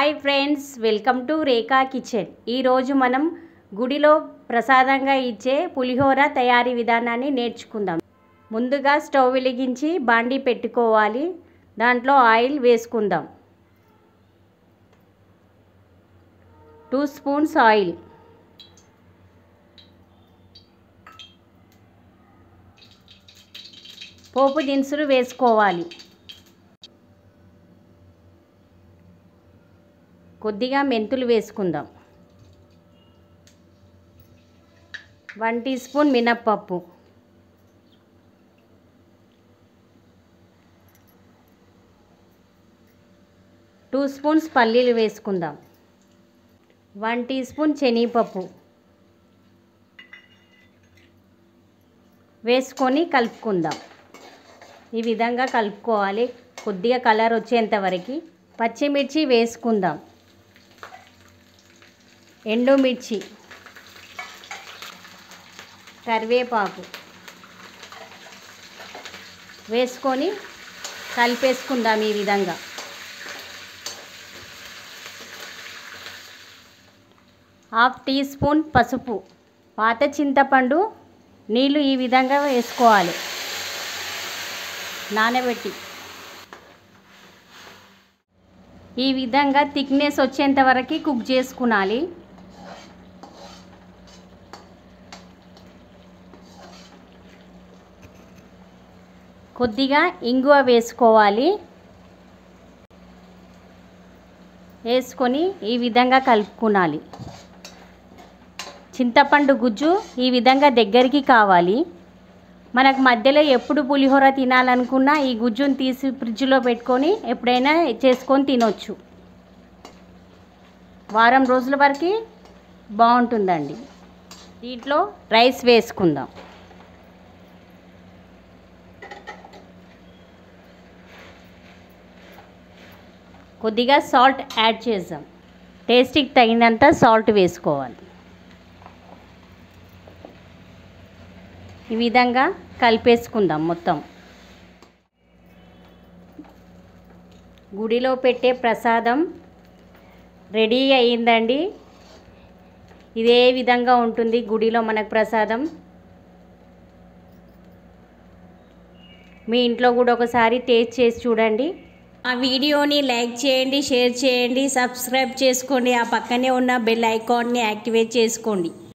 hi friends welcome to Rekha kitchen ఈరోజు మనం గుడిలో ప్రసాదంగా ఇచ్చే పులిహోర తయారీ విధానాన్ని నేర్చుకుందాం ముందుగా స్టవ్ వెలిగించి బాండీ పెట్టుకోవాలి దాంట్లో ఆయిల్ వేసుకుందాం టూ స్పూన్స్ ఆయిల్ పోపు దినుసులు వేసుకోవాలి కొద్దిగా మెంతులు వేసుకుందాం వన్ టీ స్పూన్ మినప్పప్పు టూ స్పూన్స్ పల్లీలు వేసుకుందాం వన్ టీ స్పూన్ శనగపప్పు వేసుకొని కలుపుకుందాం ఈ విధంగా కలుపుకోవాలి కొద్దిగా కలర్ వచ్చేంత వరకు పచ్చిమిర్చి వేసుకుందాం ఎండుమిర్చి కరివేపాకు వేసుకొని కలిపేసుకుందాం ఈ విధంగా హాఫ్ టీ స్పూన్ పసుపు పాత చింతపండు నీళ్ళు ఈ విధంగా వేసుకోవాలి నానబెట్టి ఈ విధంగా థిక్నెస్ వచ్చేంత వరకు కుక్ చేసుకునాలి కొద్దిగా ఇంగువ వేసుకోవాలి వేసుకొని ఈ విధంగా కలుపుకోనాలి చింతపండు గుజ్జు ఈ విధంగా దగ్గరికి కావాలి మనకు మధ్యలో ఎప్పుడు పులిహోర తినాలనుకున్నా ఈ గుజ్జును తీసి ఫ్రిడ్జ్లో పెట్టుకొని ఎప్పుడైనా చేసుకొని తినొచ్చు వారం రోజుల వరకు బాగుంటుందండి దీంట్లో రైస్ వేసుకుందాం కొద్దిగా సాల్ట్ యాడ్ చేద్దాం టేస్ట్కి తగినంత సాల్ట్ వేసుకోవాలి ఈ విధంగా కలిపేసుకుందాం మొత్తం గుడిలో పెట్టే ప్రసాదం రెడీ అయ్యిందండి ఇదే విధంగా ఉంటుంది గుడిలో మనకు ప్రసాదం మీ ఇంట్లో కూడా ఒకసారి టేస్ట్ చేసి చూడండి ఆ వీడియోని లైక్ చేయండి షేర్ చేయండి సబ్స్క్రైబ్ చేసుకోండి ఆ పక్కనే ఉన్న బెల్ ఐకాన్ని యాక్టివేట్ చేసుకోండి